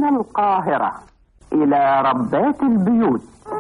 من القاهرة إلى ربات البيوت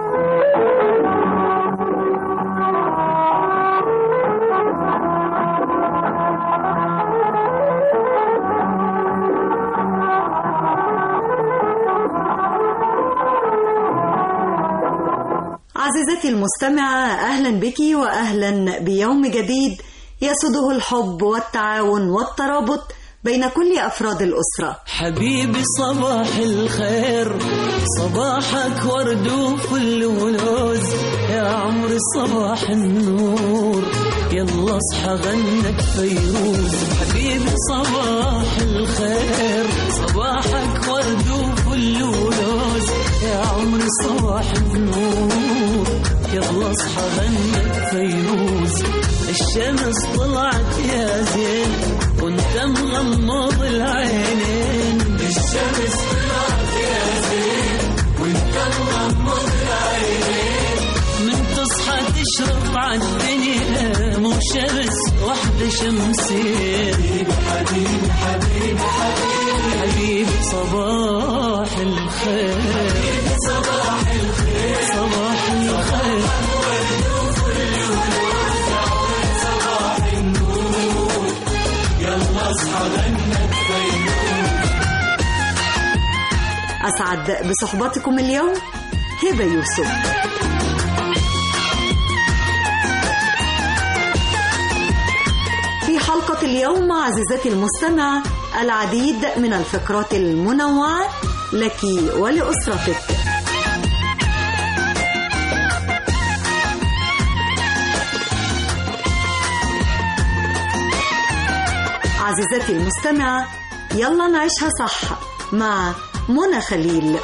عزيزتي المستمعة أهلا بك وأهلا بيوم جديد يسده الحب والتعاون والترابط بين كل أفراد الأسرة حبيبي صباح الخير صباحك ورد وفل ولوز يا عمري صباح النور يلا اصحى غنك فيروز حبيبي صباح الخير صباحك ورد وفل ولوز يا عمري صباح النور يلا اصحى غنك فيروز الشمس طلعت يا زين وانت مغمض العينين الشمس طلعت يا زين وانت مغمض العينين من تصحى تشرق عالدنيا مو شمس واحدة شمسين حبيبي حبيبي حبيبي حبيبي صباح الخير حبيبي صباح الخير صباح الخير أسعد بصحبتكم اليوم هبة يوسف في حلقة اليوم عزيزتي المستمع العديد من الفقرات المنوعة لك ولأسرتك عزيزتي المستمعة يلا نعيشها صح مع منى خليل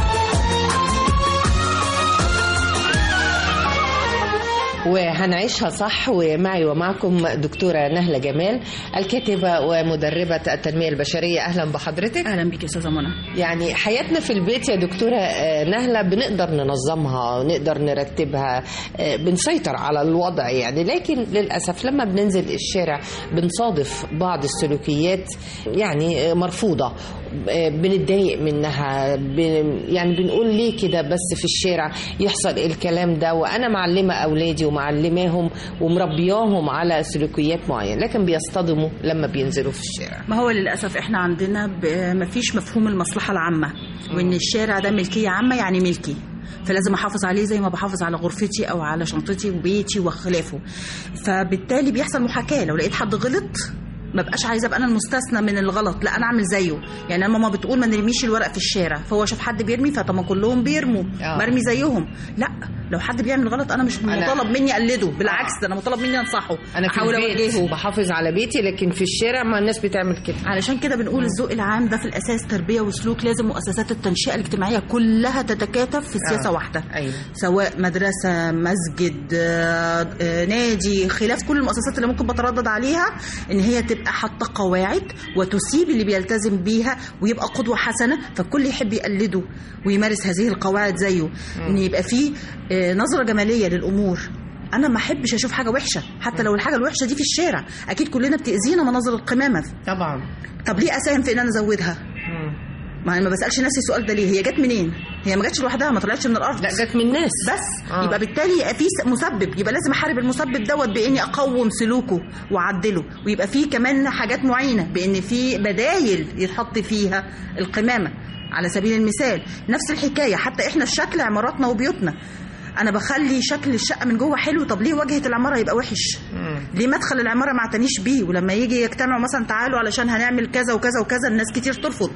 وهنعيشها صح ومعي ومعكم دكتورة نهلة جمال الكاتبة ومدربة التنمية البشرية أهلا بحضرتك اهلا بك يا استاذه منى يعني حياتنا في البيت يا دكتورة آه، نهلة بنقدر ننظمها نقدر نرتبها آه، بنسيطر على الوضع يعني لكن للأسف لما بننزل الشارع بنصادف بعض السلوكيات يعني آه، مرفوضة آه، بنتضايق منها بن يعني بنقول ليه كده بس في الشارع يحصل الكلام ده وأنا معلمة أولادي ومعلماهم ومربياهم على سلوكيات معينة لكن بيصطدموا لما بينزلوا في الشارع ما هو للاسف احنا عندنا ب- مفيش مفهوم المصلحه العامه وان الشارع ده ملكيه عامه يعني ملكي فلازم احافظ عليه زي ما بحافظ على غرفتي او على شنطتي وبيتي وخلافه فبالتالي بيحصل محاكاه لو لقيت حد غلط ما بقاش عايزه ابقى انا المستثنى من الغلط لا انا اعمل زيه يعني انا ماما بتقول ما نرميش الورق في الشارع فهو شاف حد بيرمي فطب ما كلهم بيرموا آه. برمي زيهم لا لو حد بيعمل غلط انا مش أنا- مطالب مني اقلده بالعكس ده انا مطالب مني انصحه أنا في احاول البيت اوجهه بحافظ على بيتي لكن في الشارع ما الناس بتعمل كده علشان كده بنقول الذوق العام ده في الاساس تربيه وسلوك لازم مؤسسات التنشئه الاجتماعيه كلها تتكاتف في سياسه آه. واحده أيوة. سواء مدرسه مسجد آه، آه، نادي خلاف كل المؤسسات اللي ممكن بتردد عليها ان هي تبقى حاطه قواعد وتسيب اللي بيلتزم بيها ويبقى قدوه حسنه فالكل يحب يقلده ويمارس هذه القواعد زيه ان يبقى فيه آه، نظره جماليه للامور انا ما احبش اشوف حاجه وحشه حتى لو الحاجه الوحشه دي في الشارع اكيد كلنا بتاذينا مناظر القمامه طبعا طب ليه اساهم في ان انا ازودها ما انا ما بسالش نفسي السؤال ده ليه هي جت منين هي ما جاتش لوحدها ما طلعتش من الارض لا جت من الناس بس آه. يبقى بالتالي يبقى في س- مسبب يبقى لازم احارب المسبب دوت باني اقوم سلوكه واعدله ويبقى في كمان حاجات معينه بان في بدايل يتحط فيها القمامه على سبيل المثال نفس الحكايه حتى احنا في شكل عماراتنا وبيوتنا انا بخلي شكل الشقه من جوه حلو طب ليه واجهه العماره يبقى وحش ليه مدخل العماره ما اعتنيش بيه ولما يجي يجتمعوا مثلا تعالوا علشان هنعمل كذا وكذا وكذا الناس كتير ترفض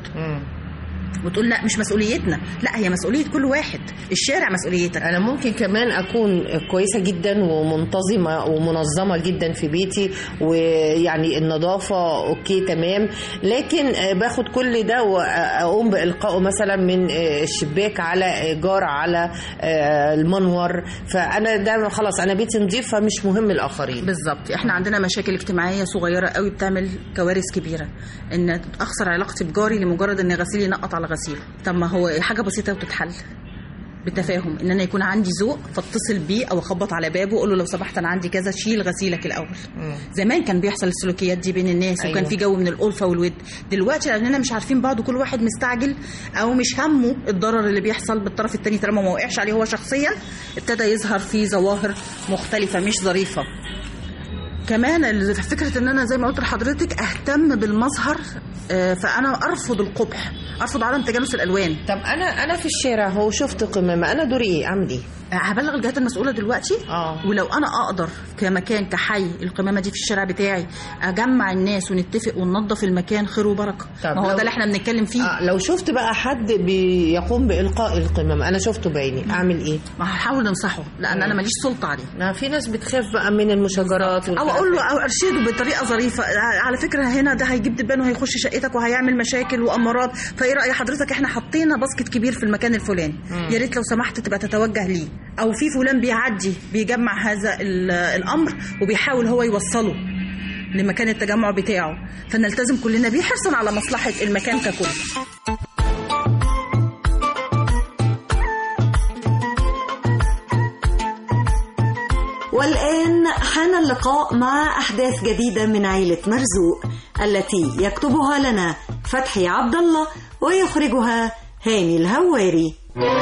وتقول لا مش مسؤوليتنا لا هي مسؤوليه كل واحد الشارع مسؤوليتك انا ممكن كمان اكون كويسه جدا ومنتظمه ومنظمه جدا في بيتي ويعني النظافه اوكي تمام لكن آه، باخد كل ده واقوم بالقائه مثلا من آه، الشباك على جار على آه، المنور فانا ده خلاص انا بيتي نظيف فمش مهم الاخرين بالظبط احنا عندنا مشاكل اجتماعيه صغيره قوي بتعمل كوارث كبيره ان اخسر علاقتي بجاري لمجرد ان غسيلي نقط على غسيله طب ما هو حاجه بسيطه وتتحل بالتفاهم ان انا يكون عندي ذوق فاتصل بيه او اخبط على بابه واقول له لو سمحت انا عندي كذا شيل غسيلك الاول زمان كان بيحصل السلوكيات دي بين الناس أيوة. وكان أيوة. في جو من الالفه والود دلوقتي لاننا مش عارفين بعض وكل واحد مستعجل او مش همه الضرر اللي بيحصل بالطرف الثاني طالما ما وقعش عليه هو شخصيا ابتدى يظهر فيه ظواهر مختلفه مش ظريفه كمان ال- فكره ان انا زي ما قلت لحضرتك اهتم بالمظهر آه، فانا ارفض القبح ارفض عدم تجانس الالوان طب انا انا في الشارع هو شفت قمامه انا دوري ايه اعمل ايه هبلغ الجهات المسؤوله دلوقتي آه. ولو انا اقدر كمكان كحي القمامه دي في الشارع بتاعي اجمع الناس ونتفق وننظف المكان خير وبركه طب ما هو لو- ده اللي احنا بنتكلم فيه آه لو شفت بقى حد بيقوم بالقاء القمامه انا شفته بعيني اعمل ايه ما هحاول ننصحه لان انا ماليش سلطه عليه ما في ناس بتخاف بقى من المشاجرات او اقول له او ارشده بطريقه ظريفه على فكره هنا ده هيجيب دبان وهيخش شقتك وهيعمل مشاكل وامراض فايه راي حضرتك احنا حطينا باسكت كبير في المكان الفلاني يا ريت لو سمحت تبقى تتوجه ليه او في فلان بيعدي بيجمع هذا ال- الامر وبيحاول هو يوصله لمكان التجمع بتاعه فنلتزم كلنا بيه حرصا على مصلحه المكان ككل والآن حان اللقاء مع أحداث جديدة من عيلة مرزوق التي يكتبها لنا فتحي عبد الله ويخرجها هاني الهواري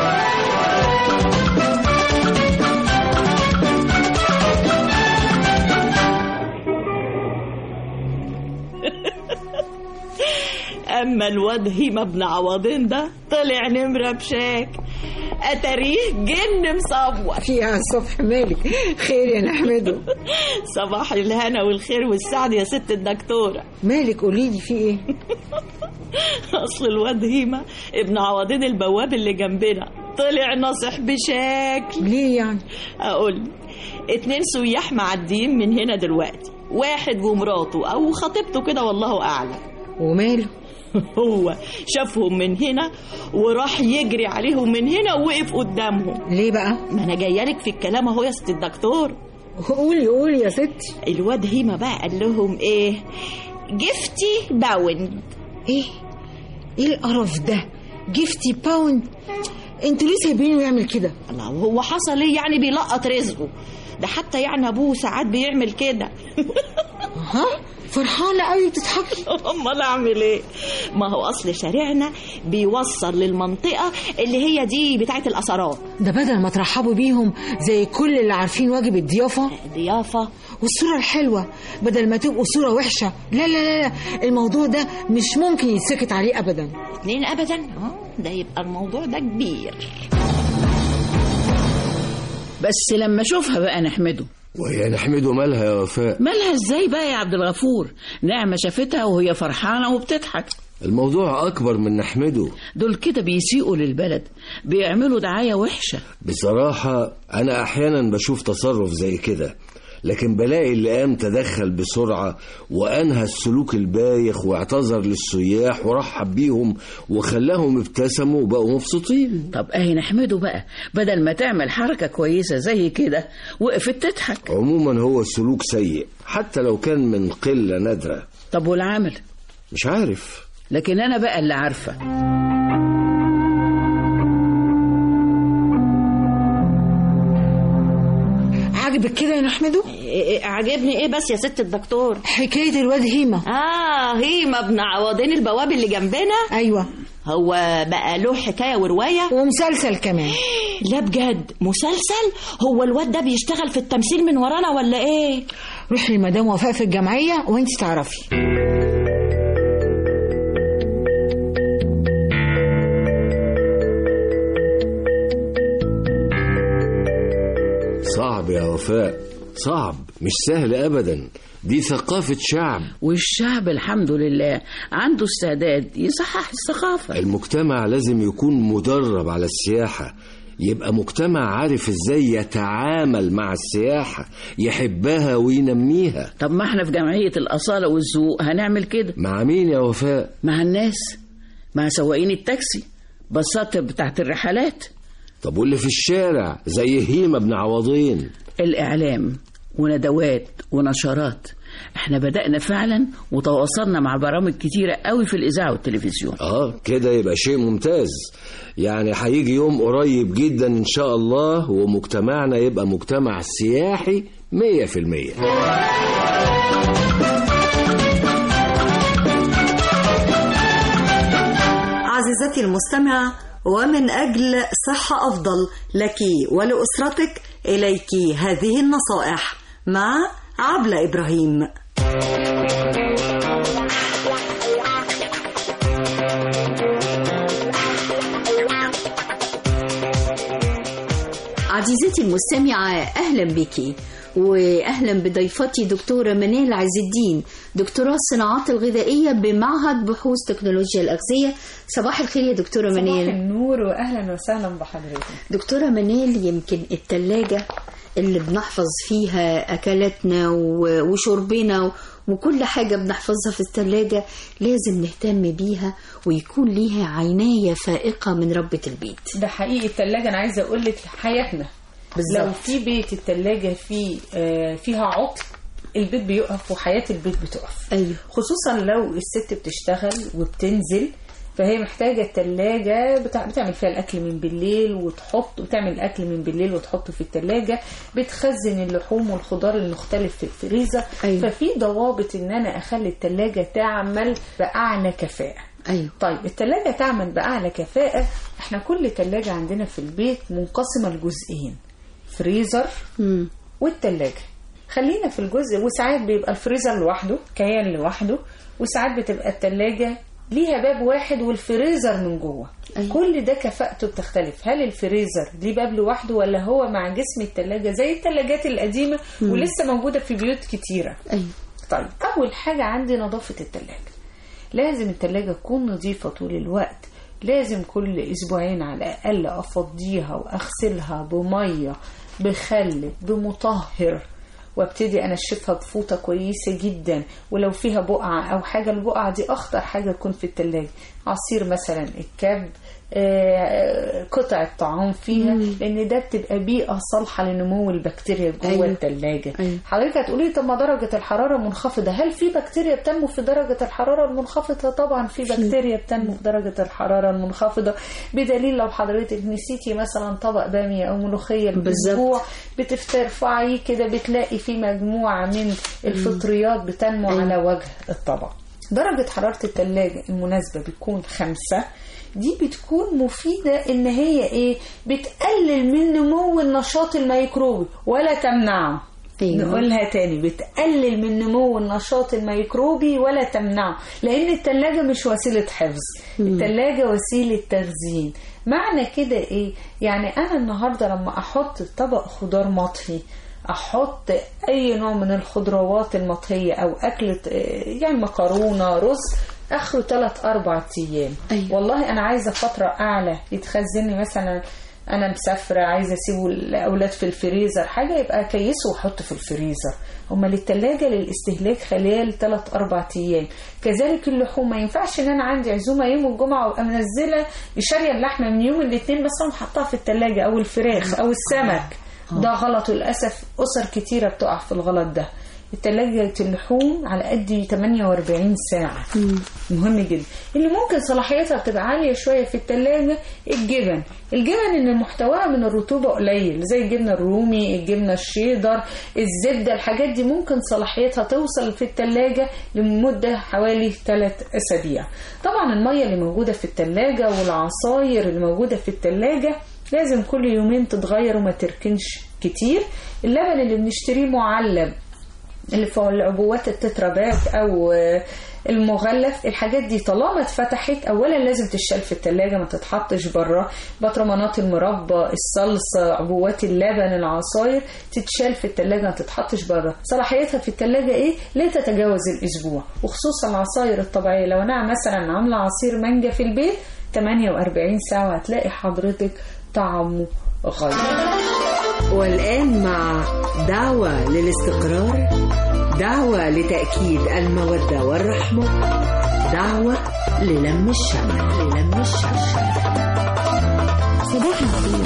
اما الواد هيما ابن عوضين ده طلع نمره بشاك اتاريه جن مصور يا الصبح مالك خير يا نحمده صباح الهنا والخير والسعد يا ست الدكتوره مالك قولي لي في ايه اصل الواد هيما ابن عوضين البواب اللي جنبنا طلع ناصح بشكل ليه يعني اقول اتنين سياح معديين من هنا دلوقتي واحد ومراته او خطيبته كده والله اعلم وماله هو شافهم من هنا وراح يجري عليهم من هنا ووقف قدامهم ليه بقى ما انا جايه لك في الكلام اهو يا ست الدكتور قولي قولي يا ستي الواد هيما بقى قال لهم ايه جفتي باوند ايه ايه القرف ده جفتي باوند انتوا ليه سايبينه يعمل كده الله هو حصل ايه يعني بيلقط رزقه ده حتى يعني ابوه ساعات بيعمل كده ها فرحانه قوي بتضحكي امال اعمل ايه ما هو اصل شارعنا بيوصل للمنطقه اللي هي دي بتاعه الاثارات ده بدل ما ترحبوا بيهم زي كل اللي عارفين واجب الضيافه ضيافه والصورة الحلوة بدل ما تبقوا صورة وحشة لا لا لا لا الموضوع ده مش ممكن يتسكت عليه أبدا اتنين ابدا اه ده يبقى الموضوع ده كبير بس لما اشوفها بقى نحمده وهي نحمده مالها يا وفاء مالها ازاي بقى يا عبد الغفور نعمة شافتها وهي فرحانة وبتضحك الموضوع أكبر من نحمده دول كده بيسيئوا للبلد بيعملوا دعاية وحشة بصراحة أنا أحيانا بشوف تصرف زي كده لكن بلاقي اللي قام تدخل بسرعة وأنهى السلوك البايخ واعتذر للسياح ورحب بيهم وخلاهم ابتسموا وبقوا مبسوطين طب اهي نحمده بقى بدل ما تعمل حركة كويسة زي كده وقفت تضحك عموما هو السلوك سيء حتى لو كان من قلة نادرة طب والعمل مش عارف لكن انا بقى اللي عارفة عاجبك كده يا نحمده إيه عجبني ايه بس يا ست الدكتور حكاية الواد هيما اه هيما ابن عوضين البواب اللي جنبنا أيوة هو بقى له حكايه وروايه ومسلسل كمان لا بجد مسلسل هو الواد ده بيشتغل في التمثيل من ورانا ولا ايه روحي لمدام وفاء في الجمعية وانت تعرفي صعب يا وفاء صعب مش سهل أبدا دي ثقافة شعب والشعب الحمد لله عنده استعداد يصحح الثقافة المجتمع لازم يكون مدرب على السياحة يبقى مجتمع عارف ازاي يتعامل مع السياحة يحبها وينميها طب ما احنا في جمعية الأصالة والذوق هنعمل كده مع مين يا وفاء مع الناس مع سواقين التاكسي بساط بتاعت الرحلات طب واللي في الشارع زي هيما بن عوضين الإعلام وندوات ونشرات احنا بدأنا فعلا وتواصلنا مع برامج كتيرة قوي في الإذاعة والتلفزيون اه كده يبقى شيء ممتاز يعني هيجي يوم قريب جدا ان شاء الله ومجتمعنا يبقى مجتمع سياحي مية في المية عزيزتي المستمعة ومن أجل صحة أفضل لك ولأسرتك إليك هذه النصائح مع عبلة إبراهيم عزيزتي المستمعة أهلا بك وأهلا بضيفتي دكتورة منال عز الدين دكتوراه الصناعات الغذائية بمعهد بحوث تكنولوجيا الأغذية صباح الخير يا دكتورة صباح منال النور واهلا وسهلا بحضرتك دكتورة منال يمكن التلاجة اللي بنحفظ فيها أكلاتنا و- وشربنا وكل حاجة بنحفظها في التلاجة لازم نهتم بيها ويكون ليها عناية فائقة من ربة البيت ده حقيقي التلاجة انا عايزه اقول لك حياتنا بالظبط. لو في بيت التلاجة فيه آه، فيها عطل البيت بيقف وحياة البيت بتقف أيوه خصوصا لو الست بتشتغل وبتنزل فهي محتاجة التلاجة بتع- بتعمل فيها الأكل من بالليل وتحط وتعمل الأكل من بالليل وتحطه في التلاجة بتخزن اللحوم والخضار المختلف في الفريزر أيوة. ففي ضوابط إن أنا أخلي التلاجة تعمل بأعلى كفاءة أيوه طيب التلاجة تعمل بأعلى كفاءة احنا كل تلاجة عندنا في البيت منقسمة لجزئين فريزر مم. والتلاجة خلينا في الجزء وساعات بيبقى الفريزر لوحده كيان لوحده وساعات بتبقى التلاجة ليها باب واحد والفريزر من جوه أيوة. كل ده كفاءته بتختلف هل الفريزر ليه باب لوحده ولا هو مع جسم التلاجة زي التلاجات القديمة مم. ولسه موجودة في بيوت كتيرة أيوه طيب أول حاجة عندي نظافة التلاجة لازم التلاجة تكون نظيفة طول الوقت لازم كل أسبوعين على الأقل أفضيها وأغسلها بمية بخل بمطهر وابتدي انشفها بفوطه كويسه جدا ولو فيها بقعه او حاجه البقعه دي اخطر حاجه تكون في التلاجة عصير مثلا الكب آه، قطع الطعام فيها مم. لان ده بتبقى بيئه صالحه لنمو البكتيريا جوه أيوة. التلاجة أيوة. حضرتك هتقولي طب ما درجه الحراره منخفضه هل في بكتيريا بتنمو في درجه الحراره المنخفضه طبعا في بكتيريا بتنمو في درجه الحراره المنخفضه بدليل لو حضرتك نسيتي مثلا طبق باميه او ملوخيه بالاسبوع بترفعيه كده بتلاقي في مجموعه من الفطريات بتنمو أيوة. على وجه الطبق درجة حرارة التلاجة المناسبة بتكون خمسة دي بتكون مفيدة ان هي ايه بتقلل من نمو النشاط الميكروبي ولا تمنعه أيوة. نقولها تاني بتقلل من نمو النشاط الميكروبي ولا تمنعه لان التلاجة مش وسيلة حفظ التلاجة وسيلة تخزين معنى كده ايه يعني انا النهاردة لما احط طبق خضار مطهي احط اي نوع من الخضروات المطهية او اكلة آه، يعني مكرونة رز اخره 3 4 ايام أيوة. والله انا عايزة فترة اعلى يتخزن لي مثلا انا مسافرة عايزة اسيبه الاولاد في الفريزر حاجة يبقى كيسه واحطه في الفريزر امال التلاجة للاستهلاك خلال 3 4 ايام كذلك اللحوم ما ينفعش ان انا عندي عزومة يوم الجمعة وابقى منزلة شارية اللحمة من يوم الاثنين مثلا وحطها في التلاجة او الفراخ او السمك ده غلط وللأسف أسر كتيرة بتقع في الغلط ده التلاجة اللحوم على قد 48 ساعة مهم جدا اللي ممكن صلاحيتها بتبقى عالية شوية في التلاجة الجبن الجبن ان محتواها من الرطوبة قليل زي الجبنة الرومي الجبنة الشيدر الزبدة الحاجات دي ممكن صلاحيتها توصل في التلاجة لمدة حوالي 3 أسابيع طبعا المية اللي موجودة في التلاجة والعصاير اللي موجودة في التلاجة لازم كل يومين تتغير وما تركنش كتير اللبن اللي بنشتريه معلب اللي فوق العبوات التتراباك او آه، المغلف الحاجات دي طالما اتفتحت اولا لازم تشال في التلاجة ما تتحطش بره بطرمانات المربى الصلصة عبوات اللبن العصاير تتشال في التلاجة ما تتحطش بره صلاحيتها في التلاجة ايه لا تتجاوز الاسبوع وخصوصا العصاير الطبيعية لو انا مثلا عاملة عصير مانجا في البيت 48 ساعة هتلاقي حضرتك طعمه غير والآن مع دعوة للاستقرار دعوة لتأكيد المودة والرحمة دعوة للم الشمع للم الشمع صباح الخير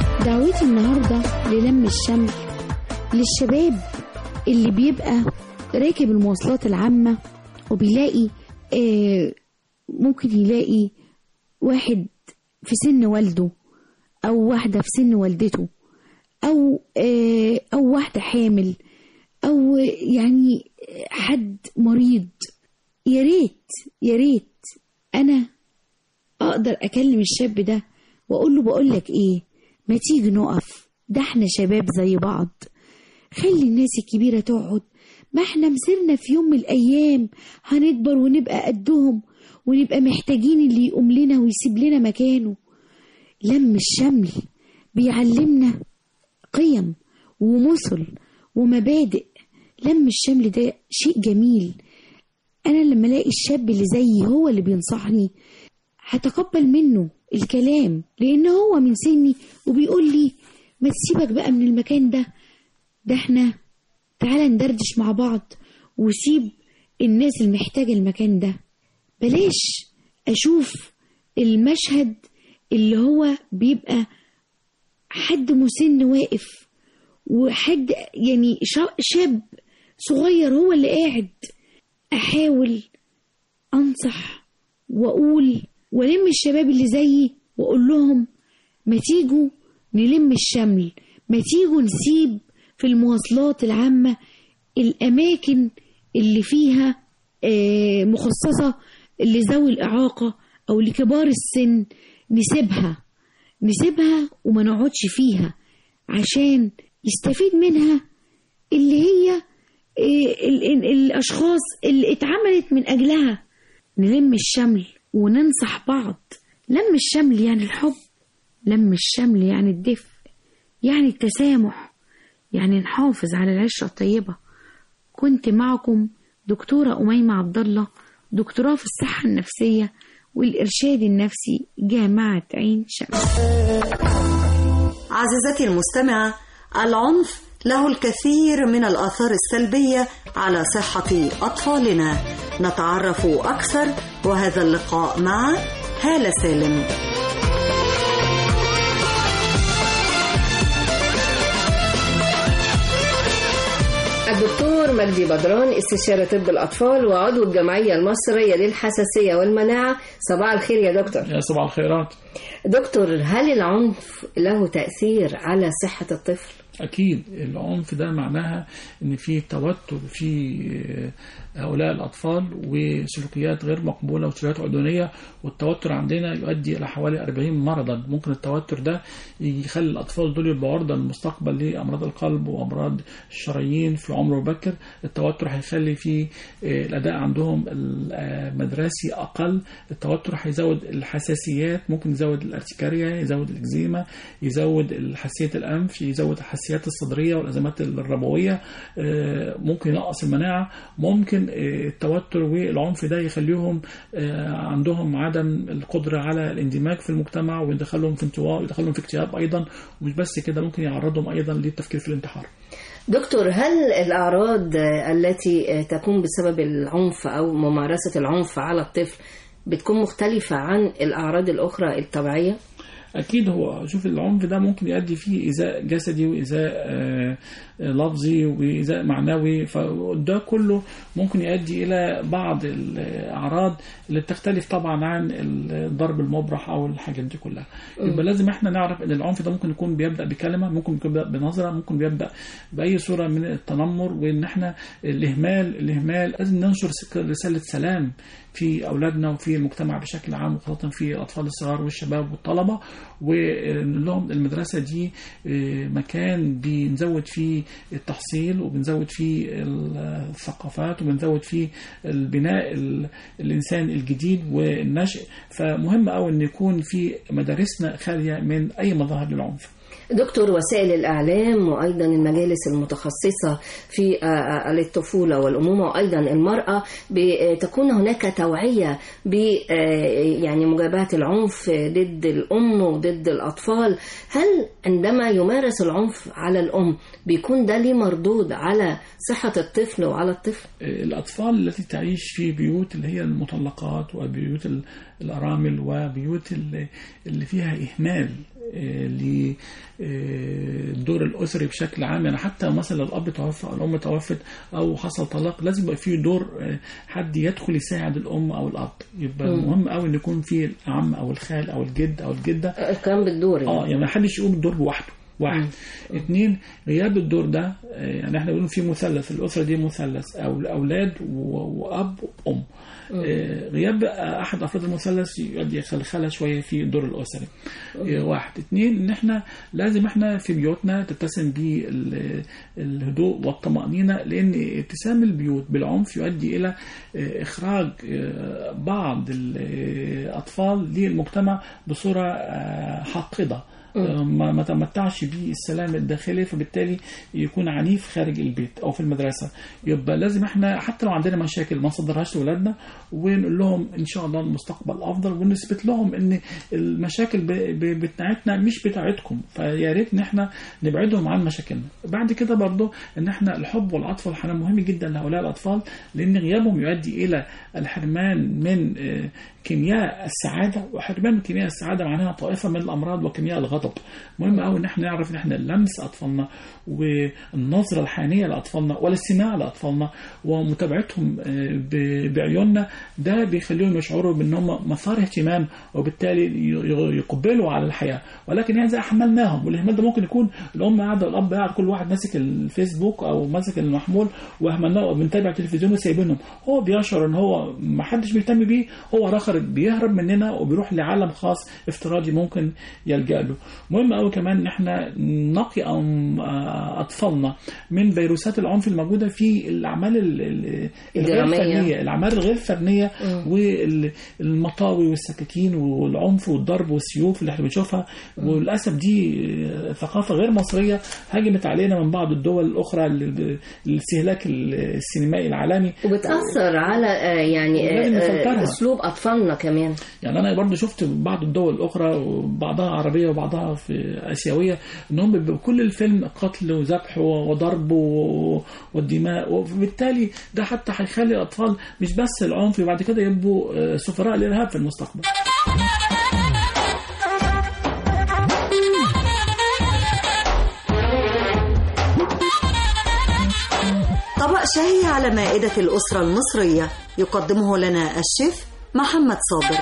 دعوتي النهاردة للم الشمل للشباب اللي بيبقى راكب المواصلات العامة وبيلاقي آه ممكن يلاقي واحد في سن والده أو واحدة في سن والدته أو آه أو واحدة حامل أو يعني حد مريض يا ريت يا ريت أنا أقدر أكلم الشاب ده وأقول له بقول لك إيه ما تيجي نقف ده احنا شباب زي بعض خلي الناس الكبيرة تقعد ما احنا مسيرنا في يوم من الأيام هنكبر ونبقى قدهم ونبقى محتاجين اللي يقوم لنا ويسيب لنا مكانه لم الشمل بيعلمنا قيم ومثل ومبادئ لم الشمل ده شيء جميل أنا لما ألاقي الشاب اللي زيي هو اللي بينصحني هتقبل منه الكلام لأن هو من سني وبيقول لي ما تسيبك بقى من المكان ده ده احنا تعالى ندردش مع بعض وسيب الناس المحتاجة المكان ده بلاش أشوف المشهد اللي هو بيبقى حد مسن واقف وحد يعني شا- شاب صغير هو اللي قاعد أحاول أنصح وأقول ولم الشباب اللي زيي وأقول لهم ما تيجوا نلم الشمل ما تيجوا نسيب في المواصلات العامة الأماكن اللي فيها آه، مخصصة لذوي الإعاقة أو لكبار السن نسيبها نسيبها وما نقعدش فيها عشان يستفيد منها اللي هي آه، ال- ال- الأشخاص اللي اتعملت من أجلها نلم الشمل وننصح بعض لم الشمل يعني الحب لم الشمل يعني الدفء يعني التسامح يعني نحافظ على العشرة الطيبة كنت معكم دكتورة أميمة عبد الله دكتوراه في الصحة النفسية والإرشاد النفسي جامعة عين شمس عزيزتي المستمعة العنف له الكثير من الآثار السلبية على صحة أطفالنا نتعرف أكثر وهذا اللقاء مع هالة سالم الدكتور مجدي بدران استشاري طب الأطفال وعضو الجمعية المصرية للحساسية والمناعة صباح الخير يا دكتور يا صباح الخيرات دكتور هل العنف له تأثير على صحة الطفل؟ أكيد العنف ده معناها إن في توتر في هؤلاء الأطفال وسلوكيات غير مقبولة وسلوكيات عدوانية والتوتر عندنا يؤدي إلى حوالي 40 مرضا ممكن التوتر ده يخلي الأطفال دول يبقوا عرضة للمستقبل لأمراض القلب وأمراض الشرايين في عمر مبكر التوتر هيخلي في الأداء عندهم المدرسي أقل التوتر هيزود الحساسيات ممكن يزود الارتكارية يزود الإكزيما يزود حساسية الأنف يزود الحساسيات الصدرية والأزمات الربوية ممكن ينقص المناعة ممكن التوتر والعنف ده يخليهم عندهم عدم القدرة على الاندماج في المجتمع ويدخلهم في انطواء ويدخلهم في اكتئاب أيضا ومش بس كده ممكن يعرضهم أيضا للتفكير في الانتحار دكتور هل الأعراض التي تكون بسبب العنف أو ممارسة العنف على الطفل بتكون مختلفة عن الأعراض الأخرى الطبيعية؟ اكيد هو شوف العنف ده ممكن يؤدي فيه ايذاء جسدي وايذاء لفظي وايذاء معنوي فده كله ممكن يؤدي الى بعض الاعراض اللي بتختلف طبعا عن الضرب المبرح او الحاجات دي كلها يبقى لازم احنا نعرف ان العنف ده ممكن يكون بيبدا بكلمه ممكن يكون بيبدا بنظره ممكن بيبدا باي صوره من التنمر وان احنا الاهمال الاهمال لازم ننشر رساله سلام في اولادنا وفي المجتمع بشكل عام وخاصه في الاطفال الصغار والشباب والطلبه ونقول لهم المدرسه دي مكان بنزود فيه التحصيل وبنزود فيه الثقافات وبنزود فيه البناء الانسان الجديد والنشء فمهم قوي ان يكون في مدارسنا خاليه من اي مظاهر للعنف دكتور وسائل الإعلام وأيضا المجالس المتخصصة في الطفولة والأمومة وأيضا المرأة بتكون هناك توعية ب يعني مجابهة العنف ضد الأم وضد الأطفال هل عندما يمارس العنف على الأم بيكون ده ليه مردود على صحة الطفل وعلى الطفل؟ الأطفال التي تعيش في بيوت اللي هي المطلقات وبيوت الأرامل وبيوت اللي فيها إهمال آه، للدور الاسري بشكل عام يعني حتى مثلا لو الاب توفى او الام توفت او حصل طلاق لازم يبقى فيه دور آه، حد يدخل يساعد الام او الاب يبقى مم. مهم قوي ان يكون في العم او الخال او الجد او الجده الكلام بالدور يعني. اه يعني ما حدش يقوم بالدور لوحده واحد اثنين غياب الدور ده آه، يعني احنا بنقول في مثلث الاسره دي مثلث او اولاد و- واب وام آه، غياب احد افراد المثلث يؤدي خلخله شويه في الدور الاسري آه، واحد اثنين ان احنا لازم احنا في بيوتنا تتسم بالهدوء والطمانينه لان اتسام البيوت بالعنف يؤدي الى آه، اخراج آه، بعض الاطفال للمجتمع بصوره آه، حاقده ما ما تمتعش بالسلام الداخلي فبالتالي يكون عنيف خارج البيت او في المدرسه يبقى لازم احنا حتى لو عندنا مشاكل ما نصدرهاش لاولادنا ونقول لهم ان شاء الله المستقبل افضل ونثبت لهم ان المشاكل ب- ب- بتاعتنا مش بتاعتكم فيا ريت ان احنا نبعدهم عن مشاكلنا بعد كده برضو ان احنا الحب والعطف والحنان مهم جدا لهؤلاء الاطفال لان غيابهم يؤدي الى الحرمان من آه، كيمياء السعاده وحرمان من كيمياء السعاده معناها طائفه من الامراض وكيمياء الغضب مهم قوي ان احنا نعرف ان احنا لمس اطفالنا والنظره الحانيه لاطفالنا والاستماع لاطفالنا ومتابعتهم آه، ب- بعيوننا ده بيخليهم يشعروا بان هم مثار اهتمام وبالتالي ي- يقبلوا على الحياه ولكن اذا احملناهم والاهمال ده ممكن يكون الام قاعده والاب قاعد كل واحد ماسك الفيسبوك او ماسك المحمول واهملناه وبنتابع التلفزيون وسايبينهم هو بيشعر ان هو ما حدش بيهتم بيه هو اخر بيهرب مننا وبيروح لعالم خاص افتراضي ممكن يلجا له مهم قوي كمان ان احنا نقي أم- آه، اطفالنا من فيروسات العنف الموجوده في الاعمال ال- ال- الغير الدرامية. فنيه الاعمال الغير فنيه والمطاوي والسكاكين والعنف والضرب والسيوف اللي احنا بنشوفها وللاسف دي آه، ثقافه غير مصريه هجمت علينا من بعض الدول الاخرى ل- للاستهلاك السينمائي العالمي وبتأثر على آه، يعني آه، لازم نفلترها. آه، أسلوب أطفالنا كمان يعني انا برضو شفت بعض الدول الاخرى وبعضها عربيه وبعضها في اسيويه انهم بيبقى كل الفيلم قتل وذبح وضرب و- والدماء وبالتالي ده حتى هيخلي الاطفال مش بس العنف بعد كده يبقوا آه، سفراء الارهاب في المستقبل طبق شهي على مائدة الأسرة المصرية يقدمه لنا الشيف محمد صابر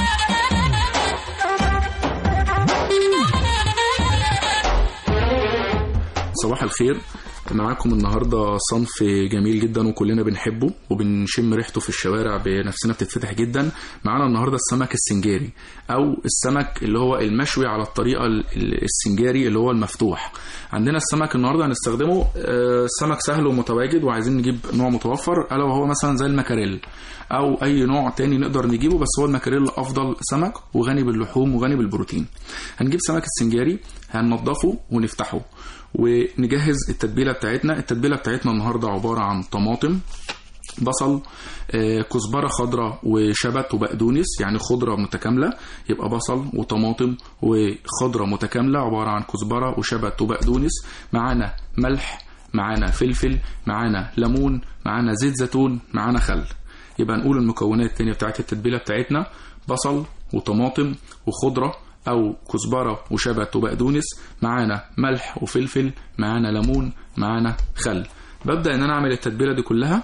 صباح الخير معاكم النهارده صنف جميل جدا وكلنا بنحبه وبنشم ريحته في الشوارع بنفسنا بتتفتح جدا معانا النهارده السمك السنجاري او السمك اللي هو المشوي على الطريقه ال- ال- السنجاري اللي هو المفتوح عندنا السمك النهارده هنستخدمه آه، سمك سهل ومتواجد وعايزين نجيب نوع متوفر الا وهو مثلا زي المكاريل او اي نوع تاني نقدر نجيبه بس هو المكاريل افضل سمك وغني باللحوم وغني بالبروتين هنجيب سمك السنجاري هننضفه ونفتحه ونجهز التتبيله بتاعتنا التتبيله بتاعتنا النهارده عباره عن طماطم بصل آه، كزبره خضراء وشبت وبقدونس يعني خضره متكامله يبقى بصل وطماطم وخضره متكامله عباره عن كزبره وشبت وبقدونس معانا ملح معانا فلفل معانا ليمون معانا زيت زيتون معانا خل يبقى نقول المكونات التانية بتاعت التتبيله بتاعتنا بصل وطماطم وخضره او كزبره وشبت وبقدونس معانا ملح وفلفل معانا ليمون معانا خل ببدا ان انا اعمل التتبيله دي كلها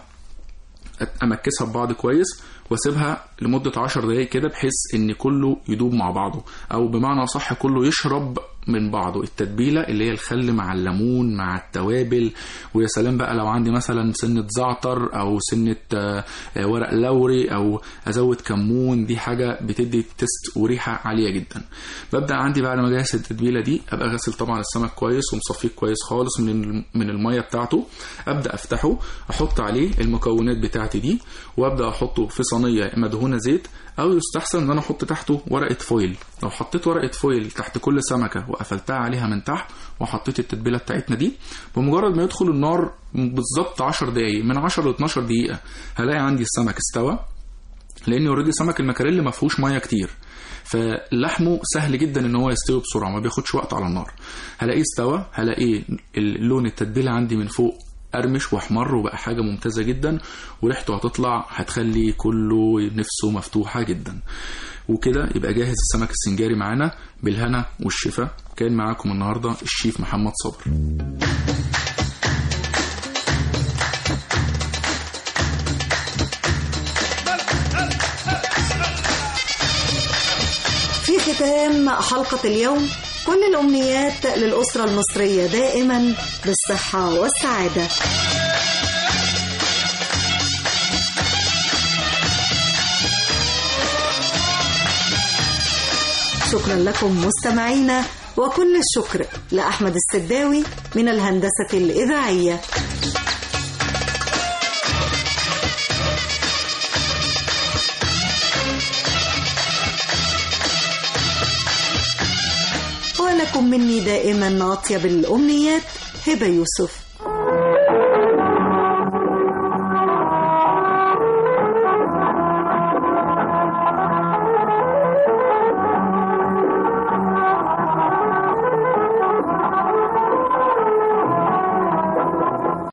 امكسها ببعض كويس واسيبها لمده 10 دقايق كده بحيث ان كله يدوب مع بعضه او بمعنى صح كله يشرب من بعضه التتبيله اللي هي الخل مع الليمون مع التوابل ويا سلام بقى لو عندي مثلا سنه زعتر او سنه آه، آه، ورق لوري او ازود كمون دي حاجه بتدي تست وريحه عاليه جدا ببدا عندي بعد ما اجهز التتبيله دي ابقى غاسل طبعا السمك كويس ومصفيه كويس خالص من ال- من الميه بتاعته ابدا افتحه احط عليه المكونات بتاعتي دي وابدا احطه في صينيه مدهونه زيت او يستحسن ان انا احط تحته ورقه فويل لو حطيت ورقه فويل تحت كل سمكه وقفلتها عليها من تحت وحطيت التتبيله بتاعتنا دي بمجرد ما يدخل النار بالظبط 10 دقايق من 10 ل 12 دقيقه هلاقي عندي السمك استوى لان اوريدي سمك المكاريل ما فيهوش ميه كتير فلحمه سهل جدا ان هو يستوي بسرعه ما بياخدش وقت على النار هلاقيه استوى هلاقيه اللون التتبيله عندي من فوق قرمش واحمر وبقى حاجه ممتازه جدا وريحته هتطلع هتخلي كله نفسه مفتوحه جدا وكده يبقى جاهز السمك السنجاري معانا بالهنا والشفا كان معاكم النهارده الشيف محمد صبر في ختام حلقة اليوم كل الأمنيات للأسرة المصرية دائما بالصحة والسعادة شكرا لكم مستمعينا وكل الشكر لأحمد السداوي من الهندسة الإذاعية ولكم مني دائما أطيب الأمنيات هبة يوسف